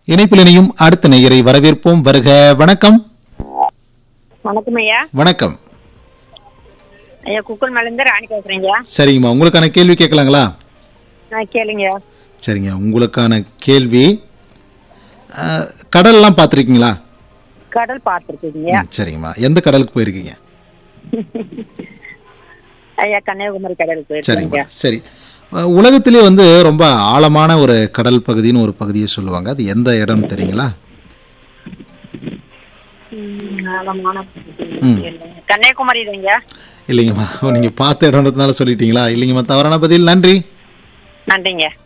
இணைப்பில் இணையும் அடுத்த நேயரை வரவேற்போம் வருக வணக்கம் வணக்கம் ஐயா வணக்கம் ஐயா குக்கல் மேலேருந்து ராணி பேசுறேங்க சரிங்கம்மா உங்களுக்கான கேள்வி கேட்கலாங்களா நான் கேளுங்க சரிங்க உங்களுக்கான கேள்வி அஹ், கடல்லாம் பார்த்துருக்கீங்களா கடல் பார்த்துருக்கீங்க ம், சரிங்கம்மா எந்த கடலுக்கு போயிருக்கீங்க ஐயா கன்னியாகுமரி கடலுக்கு போயிருக்கீங்க சரிங்கம்மா சரி அஹ், உலகத்திலே வந்து ரொம்ப ஆழமான ஒரு கடல் பகுதின்னு ஒரு பகுதியை சொல்லுவாங்க அது எந்த இடம்னு தெரியுங்களா ம், ஆழமான ம். கன்னியாகுமரி தாங்க இல்லைங்கம்மா நீங்கள் பார்த்த இடம்ன்றதுனால சொல்லிட்டீங்களா இல்லைங்கம்மா தவறான பதில் நன்றி நன்றிங்க